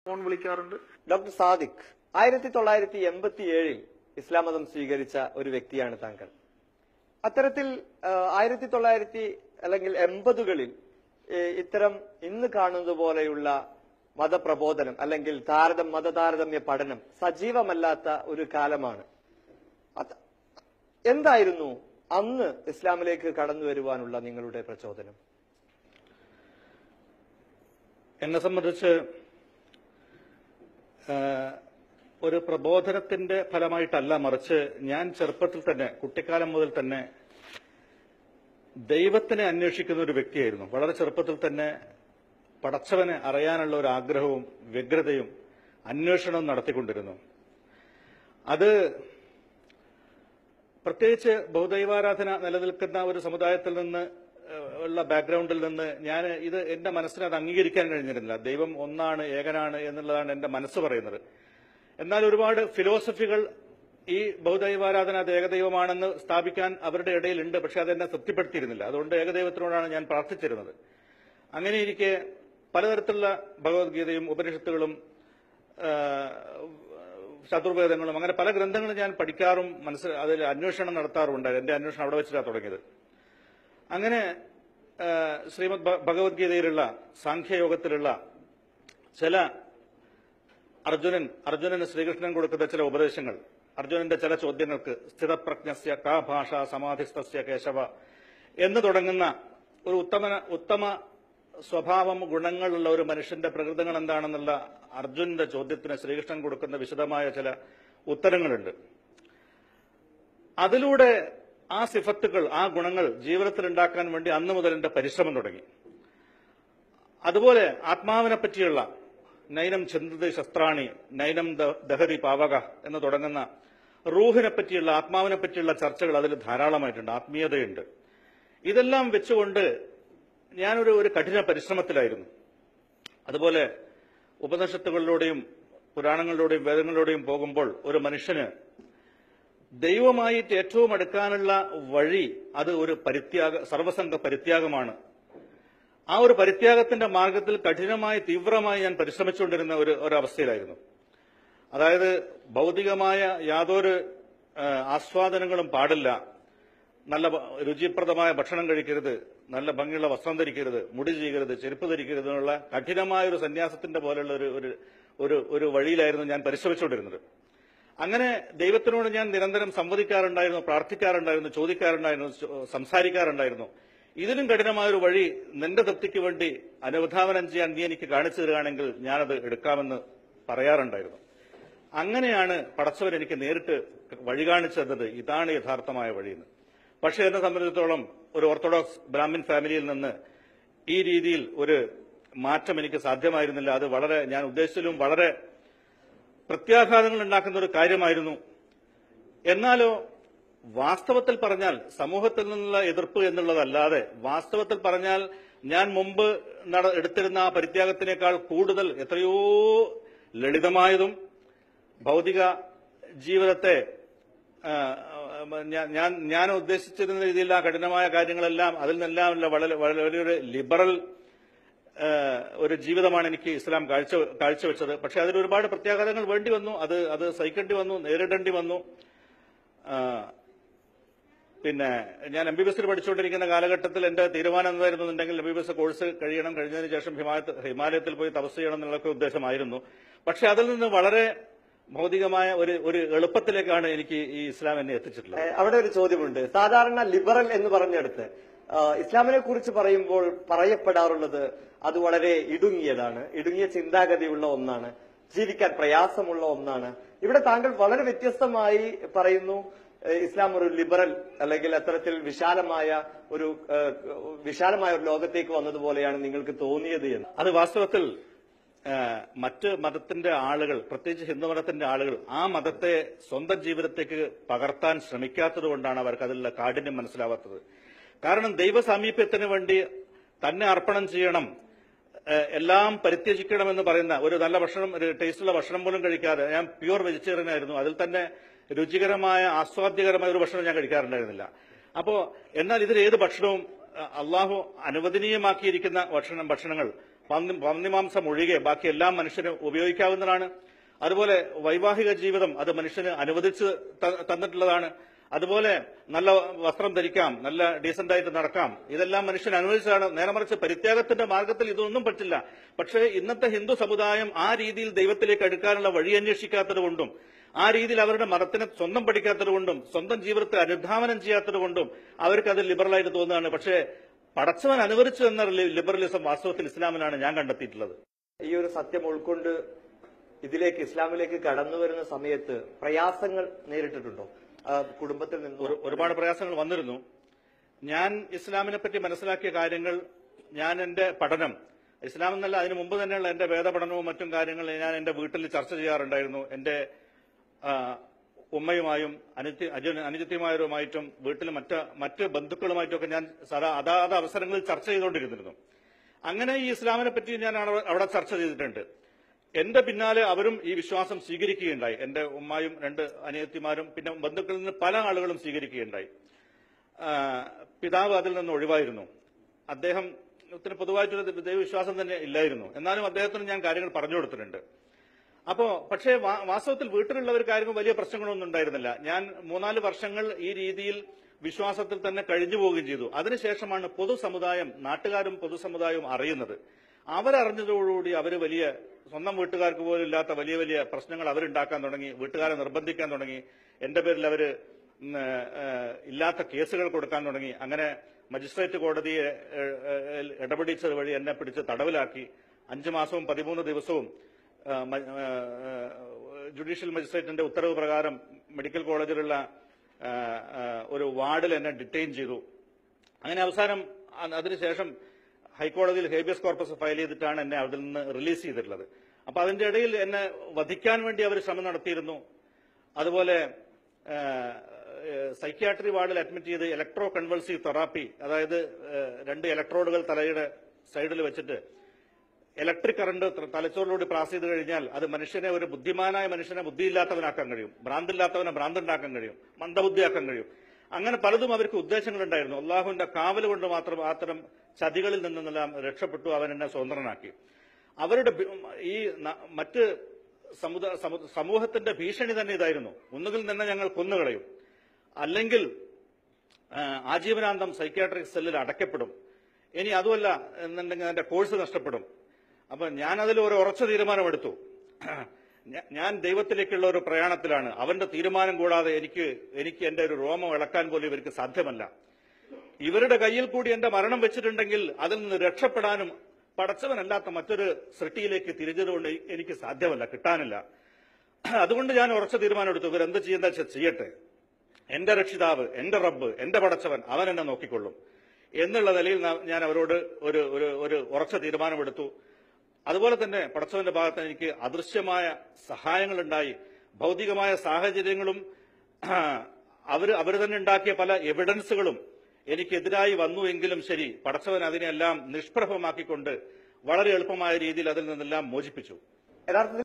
phone വിളിക്കാറുണ്ട് doctor Sadiq ആയിരത്തി തൊള്ളായിരത്തി എൺപത്തി ഏഴിൽ ഇസ്ലാം മതം സ്വീകരിച്ച ഒരു വ്യക്തിയാണ് താങ്കൾ അത്തരത്തിൽ ആയിരത്തി തൊള്ളായിരത്തി അല്ലെങ്കിൽ എൺപതുകളിൽ ഇത്തരം ഇന്ന് കാണുന്നത് പോലെയുള്ള മതപ്രബോധനം അല്ലെങ്കിൽ താരതം മതതാരതമ്യ പഠനം സജീവമല്ലാത്ത ഒരു കാലമാണ് അത് എന്തായിരുന്നു അന്ന് ഇസ്ലാമിലേക്ക് കടന്നു വരുവാനുള്ള നിങ്ങളുടെ പ്രചോദനം എന്നെ സംബന്ധിച്ച് ആ, ഒരു പ്രബോധനത്തിന്റെ ഫലമായിട്ടല്ല മറിച്ച് ഞാൻ ചെറുപ്പത്തിൽ തന്നെ കുട്ടിക്കാലം മുതൽ തന്നെ ദൈവത്തിനെ അന്വേഷിക്കുന്ന ഒരു വ്യക്തിയായിരുന്നു വളരെ ചെറുപ്പത്തിൽ തന്നെ പടച്ചവനെ അറിയാനുള്ള ഒരു ആഗ്രഹവും വ്യഗ്രതയും അന്വേഷണവും നടത്തിക്കൊണ്ടിരുന്നു അത് പ്രത്യേകിച്ച് ബഹുദൈവാരാധന നിലനിൽക്കുന്ന ഒരു സമുദായത്തിൽ നിന്ന് ഏഹ്, ഉള്ള ബാക്ക്ഗ്രൗണ്ടിൽ നിന്ന് ഞാൻ ഇത് എന്റെ മനസ്സിന് അത് അംഗീകരിക്കാൻ കഴിഞ്ഞിരുന്നില്ല ദൈവം ഒന്നാണ് ഏകനാണ് എന്നുള്ളതാണ് എന്റെ മനസ്സ് പറയുന്നത് എന്നാൽ ഒരുപാട് ഫിലോസഫികൾ ഈ ബഹുദൈവാരാധന അത് ഏകദൈവമാണെന്ന് സ്ഥാപിക്കാൻ അവരുടെ ഇടയിലുണ്ട് പക്ഷെ അതെന്നെ തൃപ്തിപ്പെടുത്തിയിരുന്നില്ല അതുകൊണ്ട് ഏകദൈവത്തിനോടാണ് ഞാൻ പ്രാർത്ഥിച്ചിരുന്നത് അങ്ങനെ ഇരിക്കെ പലതരത്തിലുള്ള ഭഗവത്ഗീതയും ഉപനിഷത്തുകളും ആ, ചതുർവേദങ്ങളും അങ്ങനെ പല ഗ്രന്ഥങ്ങളും ഞാൻ പഠിക്കാറും മനസ്സിൽ അതിൽ അന്വേഷണം നടത്താറുണ്ടായിരുന്നു എന്റെ അന്വേഷണം അവിടെ വെച്ചിട്ടാണ് തുടങ്ങിയത് അങ്ങനെ ആ, ശ്രീമദ് ഭ- ഭഗവത്ഗീതയിലുള്ള സാഖ്യയോഗത്തിലുള്ള ചില അർജുനൻ അർജുനന് ശ്രീകൃഷ്ണൻ കൊടുക്കുന്ന ചില ഉപദേശങ്ങൾ അർജുനന്റെ ചില ചോദ്യങ്ങൾക്ക് സ്ഥിതപ്രജ്ഞസ്യ കാ ഭാഷ സമാധിസ്ഥസ്യ കേശവ എന്ന് തുടങ്ങുന്ന ഒരു ഉത്തമ ഉത്തമ സ്വഭാവം ഗുണങ്ങളുള്ള ഒരു മനുഷ്യന്റെ പ്രകൃതങ്ങൾ എന്താണെന്നുള്ള അർജുനന്റെ ചോദ്യത്തിന് ശ്രീകൃഷ്ണൻ കൊടുക്കുന്ന വിശദമായ ചില ഉത്തരങ്ങളുണ്ട് അതിലൂടെ ആ സിഫത്തുകൾ ആ ഗുണങ്ങൾ ജീവിതത്തിൽ ഉണ്ടാക്കാൻ വേണ്ടി അന്ന് മുതൽ എന്റെ പരിശ്രമം തുടങ്ങി അതുപോലെ ആത്മാവിനെ പറ്റിയുള്ള നൈനം ചിന്തത് ശസ്ത്രാണി നൈനം ദ- ദഹരി പാവക എന്ന് തുടങ്ങുന്ന റൂഹിനെ പറ്റിയുള്ള ആത്മാവിനെ പറ്റിയുള്ള ചർച്ചകൾ അതിൽ ധാരാളമായിട്ടുണ്ട് ആത്മീയതയുണ്ട് ഇതെല്ലാം വെച്ചുകൊണ്ട് ഞാനൊരു ഒരു കഠിന പരിശ്രമത്തിലായിരുന്നു അതുപോലെ ഉപനിഷത്തുകളിലൂടെയും പുരാണങ്ങളിലൂടെയും വേദങ്ങളിലൂടെയും പോകുമ്പോൾ ഒരു മനുഷ്യന് ദൈവമായിട്ട് ഏറ്റവും അടുക്കാനുള്ള വഴി അത് ഒരു പരിത്യാഗ സർവസംഘ പരിത്യാഗമാണ് ആ ഒരു പരിത്യാഗത്തിന്റെ മാർഗത്തിൽ കഠിനമായി തീവ്രമായി ഞാൻ പരിശ്രമിച്ചുകൊണ്ടിരുന്ന ഒരു ഒരവസ്ഥയിലായിരുന്നു അതായത് ഭൗതികമായ യാതൊരു ആ, ആസ്വാദനങ്ങളും പാടില്ല നല്ല ഭ- രുചിപ്രദമായ ഭക്ഷണം കഴിക്കരുത് നല്ല ഭംഗിയുള്ള വസ്ത്രം ധരിക്കരുത് മുടി ചെയ്യരുത് ചെരുപ്പ് ധരിക്കരുത് എന്നുള്ള കഠിനമായ ഒരു സന്യാസത്തിന്റെ പോലെയുള്ള ഒരു ഒരു ഒരു ഒരു വഴിയിലായിരുന്നു ഞാൻ പരിശ്രമിച്ചുകൊണ്ടിരുന്നത് അങ്ങനെ ദൈവത്തിനോട് ഞാൻ നിരന്തരം സംവദിക്കാറുണ്ടായിരുന്നു പ്രാർത്ഥിക്കാറുണ്ടായിരുന്നു ചോദിക്കാറുണ്ടായിരുന്നു ചോ- സംസാരിക്കാറുണ്ടായിരുന്നു ഇതിലും കഠിനമായ ഒരു വഴി നിന്റെ തൃപ്തിക്ക് വേണ്ടി അനുധാവനം ചെയ്യാൻ നീ എനിക്ക് കാണിച്ചു തരികയാണെങ്കിൽ ഞാനത് എടുക്കാമെന്ന് പറയാറുണ്ടായിരുന്നു അങ്ങനെയാണ് പടച്ചവൻ എനിക്ക് നേരിട്ട് വഴി കാണിച്ചു തന്നത് ഇതാണ് യഥാർത്ഥമായ വഴിയെന്ന് പക്ഷെ എന്നെ സംബന്ധിച്ചിടത്തോളം ഒരു ഓർത്തഡോക്സ് ബ്രാഹ്മിൻ ഫാമിലിയിൽ നിന്ന് ഈ രീതിയിൽ ഒരു മാറ്റം എനിക്ക് സാധ്യമായിരുന്നില്ല അത് വളരെ ഞാൻ ഉദ്ദേശിച്ചതിലും വളരെ പ്രത്യാഘാതങ്ങൾ ഉണ്ടാക്കുന്ന ഒരു കാര്യമായിരുന്നു എന്നാലോ വാസ്തവത്തിൽ പറഞ്ഞാൽ സമൂഹത്തിൽ നിന്നുള്ള എതിർപ്പ് എന്നുള്ളതല്ലാതെ വാസ്തവത്തിൽ പറഞ്ഞാൽ ഞാൻ മുമ്പ് നട- എടുത്തിരുന്ന ആ പരിത്യാഗത്തിനേക്കാൾ കൂടുതൽ എത്രയോ ലളിതമായതും ഭൗതിക ജീവിതത്തെ ആ, ഞാൻ- ഞാൻ ഞാൻ ഉദ്ദേശിച്ചിരുന്ന രീതിയിൽ ആ കഠിനമായ കാര്യങ്ങളെല്ലാം അതിൽ നിന്നെല്ലാം ഉള്ള വളരെ വളരെ വലിയൊരു ലിബറൽ ആ, ഒരു ജീവിതമാണ് എനിക്ക് ഇസ്ലാം കാഴ്ച കാഴ്ചവെച്ചത് പക്ഷെ അതിൽ ഒരുപാട് പ്രത്യാഘാതങ്ങൾ വേണ്ടി വന്നു അത് അത് സഹിക്കേണ്ടി വന്നു നേരിടേണ്ടി വന്നു ആ, പിന്നെ ഞാൻ എം ബി ബി എസിൽ പഠിച്ചുകൊണ്ടിരിക്കുന്ന കാലഘട്ടത്തിൽ എന്റെ തീരുമാനം എന്തായിരുന്നുണ്ടെങ്കിൽ M B B S course കഴിയണം കഴിഞ്ഞതിന് ശേഷം ഹിമാലയത്തിൽ ഹിമാലയത്തിൽ പോയി തപസ് ചെയ്യണം എന്നുള്ളൊക്കെ ഉദ്ദേശമായിരുന്നു പക്ഷെ അതിൽ നിന്ന് വളരെ ഭൗതികമായ ഒരു ഒരു എളുപ്പത്തിലേക്കാണ് എനിക്ക് ഈ ഇസ്ലാം എന്നെ എത്തിച്ചിട്ടുള്ളത് ഏഹ് അവിടെ ഒരു ചോദ്യമുണ്ട് സാധാരണ ലിബറൽ എന്ന് പറഞ്ഞെടുത്ത് ആഹ് ഇസ്ലാമിനെ കുറിച്ച് പറയുമ്പോൾ പറയപ്പെടാറുള്ളത് അത് വളരെ ഇടുങ്ങിയതാണ് ഇടുങ്ങിയ ചിന്താഗതിയുള്ള ഒന്നാണ് ജീവിക്കാൻ പ്രയാസമുള്ള ഒന്നാണ് ഇവിടെ താങ്കൾ വളരെ വ്യത്യസ്തമായി പറയുന്നു ഏഹ് ഇസ്ലാം ഒരു ലിബറൽ അല്ലെങ്കിൽ അത്തരത്തിൽ വിശാലമായ ഒരു ഏഹ് വിശാലമായ ഒരു ലോകത്തേക്ക് വന്നതുപോലെയാണ് നിങ്ങൾക്ക് തോന്നിയത് എന്ന് അത് വാസ്തവത്തിൽ ആ, മറ്റ് മതത്തിന്റെ ആളുകൾ പ്രത്യേകിച്ച് ഹിന്ദു മതത്തിന്റെ ആളുകൾ ആ മതത്തെ സ്വന്തം ജീവിതത്തേക്ക് പകർത്താൻ ശ്രമിക്കാത്തത് കൊണ്ടാണ് അവർക്ക് അതിലുള്ള കാഠിന്യം മനസ്സിലാവാത്തത് കാരണം ദൈവസാമീപ്യത്തിന് വേണ്ടി തന്നെ അർപ്പണം ചെയ്യണം ആ, എല്ലാം പരിത്യജിക്കണമെന്ന് പറയുന്ന ഒരു നല്ല ഭക്ഷണം ഒരു ടേസ്റ്റുള്ള ഭക്ഷണം പോലും കഴിക്കാതെ ഞാൻ പ്യുവർ വെജിറ്റേറിയൻ ആയിരുന്നു അതിൽ തന്നെ രുചികരമായ ആസ്വാദ്യകരമായ ഒരു ഭക്ഷണം ഞാൻ കഴിക്കാറുണ്ടായിരുന്നില്ല അപ്പോ എന്നാൽ ഇതിൽ ഏത് ഭക്ഷണവും അഹ് അള്ളാഹു അനുവദനീയമാക്കിയിരിക്കുന്ന ഭക്ഷണം ഭക്ഷണങ്ങൾ പന്നി പന്നിമാംസം ഒഴികെ ബാക്കി എല്ലാം മനുഷ്യന് ഉപയോഗിക്കാവുന്നതാണ് അതുപോലെ വൈവാഹിക ജീവിതം അത് മനുഷ്യന് അനുവദിച്ച് ത- തന്നിട്ടുള്ളതാണ് അതുപോലെ നല്ല വസ്ത്രം ധരിക്കാം നല്ല ഡീസന്റ് ആയിട്ട് നടക്കാം ഇതെല്ലാം മനുഷ്യൻ അനുവദിച്ചതാണ് നേരെ മറിച്ച് പരിത്യാഗത്തിന്റെ മാർഗത്തിൽ ഇതൊന്നും പറ്റില്ല പക്ഷേ ഇന്നത്തെ ഹിന്ദു സമുദായം ആ രീതിയിൽ ദൈവത്തിലേക്ക് അടുക്കാനുള്ള വഴി അന്വേഷിക്കാത്തത് കൊണ്ടും ആ രീതിയിൽ അവരുടെ മതത്തിനെ സ്വന്തം പഠിക്കാത്തത് കൊണ്ടും സ്വന്തം ജീവിതത്തെ അനുധാവനം ചെയ്യാത്തത് കൊണ്ടും അവർക്ക് അത് ലിബറലായിട്ട് തോന്നുകയാണ് പക്ഷേ പടച്ചവൻ അനുവദിച്ചു എന്ന ലി- ലിബറലിസം വാസ്തവത്തിൽ ഇസ്ലാമിലാണ് ഞാൻ കണ്ടെത്തിയിട്ടുള്ളത് ഈ ഒരു സത്യം ഉൾക്കൊണ്ട് ഇതിലേക്ക് ഇസ്ലാമിലേക്ക് കടന്നു വരുന്ന സമയത്ത് പ്രയാസങ്ങൾ നേരിട്ടിട്ടുണ്ടോ ആ, കുടുംബത്തിൽ നിന്ന് ഒരു- ഒരുപാട് പ്രയാസങ്ങൾ വന്നിരുന്നു ഞാൻ ഇസ്ലാമിനെ പറ്റി മനസ്സിലാക്കിയ കാര്യങ്ങൾ ഞാൻ എന്റെ പഠനം ഇസ്ലാം എന്നല്ല അതിനു മുമ്പ് തന്നെയുള്ള എന്റെ വേദപഠനവും മറ്റും കാര്യങ്ങൾ ഞാൻ എന്റെ വീട്ടിൽ ചർച്ച ചെയ്യാറുണ്ടായിരുന്നു എന്റെ ആ, ഉമ്മയുമായും അനുജത്തി അജു- അനുജത്തിമാരുമായിട്ടും വീട്ടിൽ മറ്റ് മറ്റ് ബന്ധുക്കളുമായിട്ടൊക്കെ ഞാൻ സദാ അതാത് അവസരങ്ങളിൽ ചർച്ച ചെയ്തുകൊണ്ടിരുന്നിരുന്നു അങ്ങനെ ഈ ഇസ്ലാമിനെ പറ്റി ഞാൻ അവിടെ അവിടെ ചർച്ച ചെയ്തിട്ടുണ്ട് എന്റെ പിന്നാലെ അവരും ഈ വിശ്വാസം സ്വീകരിക്കുകയുണ്ടായി എന്റെ ഉമ്മായും രണ്ട് അനിയത്തിമാരും പിന്നെ ബന്ധുക്കളിൽ നിന്ന് പല ആളുകളും സ്വീകരിക്കുകയുണ്ടായി ആ, പിതാവ് അതിൽ നിന്ന് ഒഴിവായിരുന്നു അദ്ദേഹം ത്തിന് പൊതുവായിട്ടൊരു ദൈവവിശ്വാസം തന്നെ ഇല്ലായിരുന്നു എന്നാലും അദ്ദേഹത്തിന് ഞാൻ കാര്യങ്ങൾ പറഞ്ഞു കൊടുത്തിട്ടുണ്ട് അപ്പോ പക്ഷേ വാ- വാസ്തവത്തിൽ വീട്ടിലുള്ളവർക്ക് ആർക്കും വലിയ പ്രശ്നങ്ങളൊന്നും ഉണ്ടായിരുന്നില്ല ഞാൻ മൂന്നാല് വർഷങ്ങൾ ഈ രീതിയിൽ വിശ്വാസത്തിൽ തന്നെ കഴിഞ്ഞു പോവുകയും ചെയ്തു അതിനുശേഷമാണ് പൊതുസമുദായം നാട്ടുകാരും പൊതുസമുദായവും അറിയുന്നത് അവരറിഞ്ഞതോടുകൂടി അവർ വലിയ സ്വന്തം വീട്ടുകാർക്ക് പോലും ഇല്ലാത്ത വലിയ വലിയ പ്രശ്നങ്ങൾ അവരുണ്ടാക്കാൻ തുടങ്ങി വീട്ടുകാരെ നിർബന്ധിക്കാൻ തുടങ്ങി എന്റെ പേരിൽ അവര് ഉം, ഏഹ്, ഇല്ലാത്ത കേസുകൾ കൊടുക്കാൻ തുടങ്ങി അങ്ങനെ മജിസ്ട്രേറ്റ് കോടതിയെ ഏഹ്, ഏഹ്, ഇടപെടിച്ചത് വഴി എന്നെ പിടിച്ച് തടവിലാക്കി അഞ്ചു മാസവും പതിമൂന്ന് ദിവസവും ഏഹ്, മ- ഏഹ്, ജുഡീഷ്യൽ മജിസ്ട്രേറ്റിന്റെ ഉത്തരവ് പ്രകാരം മെഡിക്കൽ കോളേജിലുള്ള ഏഹ്, ഏഹ്, ഒരു വാർഡിൽ എന്നെ ഡിറ്റെയിൻ ചെയ്തു അങ്ങനെ അവസാനം അ- അതിനുശേഷം ഹൈക്കോടതിയിൽ ഹേബിയസ് കോർപ്പസ് ഫയൽ ചെയ്തിട്ടാണ് എന്നെ അതിൽ നിന്ന് റിലീസ് ചെയ്തിട്ടുള്ളത് അപ്പൊ അതിന്റെ ഇടയിൽ എന്നെ വധിക്കാൻ വേണ്ടി അവർ ശ്രമം നടത്തിയിരുന്നു അതുപോലെ സൈക്യാട്രി വാർഡിൽ അഡ്മിറ്റ് ചെയ്ത് ഇലക്ട്രോ കൺവൾസീവ് തെറാപ്പി അതായത് ഏഹ്, രണ്ട് ഇലക്ട്രോഡുകൾ തലയുടെ സൈഡിൽ വെച്ചിട്ട് ഇലക്ട്രിക് കറണ്ട് ത- തലച്ചോറിലൂടെ പാസ് ചെയ്ത് കഴിഞ്ഞാൽ അത് മനുഷ്യനെ ഒരു ബുദ്ധിമാനായ മനുഷ്യനെ ബുദ്ധിയില്ലാത്തവനാക്കാൻ കഴിയും ഭ്രാന്തില്ലാത്തവനെ ഭ്രാന്തുണ്ടാക്കാൻ കഴിയും മന്ദബുദ്ധിയാക്കാൻ കഴിയും അങ്ങനെ പലതും അവർക്ക് ഉദ്ദേശങ്ങളുണ്ടായിരുന്നു അള്ളാഹുവിന്റെ കാവൽ കൊണ്ട് മാത്രം അത്തരം ചതികളിൽ നിന്നെല്ലാം രക്ഷപ്പെട്ടു അവൻ എന്നെ സ്വതന്ത്രനാക്കി അവരുടെ ഭി- ഈ ന- മറ്റ് സമുദായ സമു- സമൂഹത്തിന്റെ ഭീഷണി തന്നെ ഇതായിരുന്നു ഒന്നുകിൽ തന്നെ ഞങ്ങൾ കൊന്നുകളയും അല്ലെങ്കിൽ ആ, ആജീവനാന്തം സൈക്യാട്രിക് സെല്ലിൽ അടയ്ക്കപ്പെടും ഇനി അതുമല്ല എന്നുണ്ടെങ്കിൽ അതിന്റെ കോഴ്സ് നഷ്ടപ്പെടും അപ്പൊ ഞാൻ അതിൽ ഒരു ഉറച്ച തീരുമാനമെടുത്തു ഞ- ഞാൻ ദൈവത്തിലേക്കുള്ള ഒരു പ്രയാണത്തിലാണ് അവന്റെ തീരുമാനം കൂടാതെ എനിക്ക് എനിക്ക് എന്റെ ഒരു രോമം ഇളക്കാൻ പോലും ഇവർക്ക് സാധ്യമല്ല ഇവരുടെ കയ്യിൽ കൂടി എന്റെ മരണം വെച്ചിട്ടുണ്ടെങ്കിൽ അതിൽ നിന്ന് രക്ഷപ്പെടാനും പടച്ചവനല്ലാത്ത മറ്റൊരു സൃഷ്ടിയിലേക്ക് തിരിഞ്ഞതുകൊണ്ട് എനിക്ക് സാധ്യമല്ല കിട്ടാനില്ല അതുകൊണ്ട് ഞാൻ ഉറച്ച തീരുമാനമെടുത്തു ഇവരെന്ത് ചെയ്യുന്ന വെച്ചാൽ ചെയ്യട്ടെ എന്റെ രക്ഷിതാവ് എന്റെ റബ്ബ് എന്റെ പടച്ചവൻ അവൻ എന്നെ നോക്കിക്കൊള്ളും എന്നുള്ള നിലയിൽ ന- ഞാൻ അവരോട് ഒരു ഒരു ഒരു ഉറച്ച തീരുമാനമെടുത്തു അതുപോലെ തന്നെ പടച്ചവന്റെ ഭാഗത്ത് എനിക്ക് അദൃശ്യമായ സഹായങ്ങളുണ്ടായി ഭൗതികമായ സാഹചര്യങ്ങളും അവർ അവർ തന്നെ ഉണ്ടാക്കിയ പല എവിഡൻസുകളും എനിക്കെതിരായി വന്നു എങ്കിലും ശരി പടച്ചവൻ അതിനെല്ലാം നിഷ്പ്രഭമാക്കിക്കൊണ്ട് വളരെ എളുപ്പമായ രീതിയിൽ അതിൽ നിന്നെല്ലാം മോചിപ്പിച്ചു യഥാർത്ഥത്തിൽ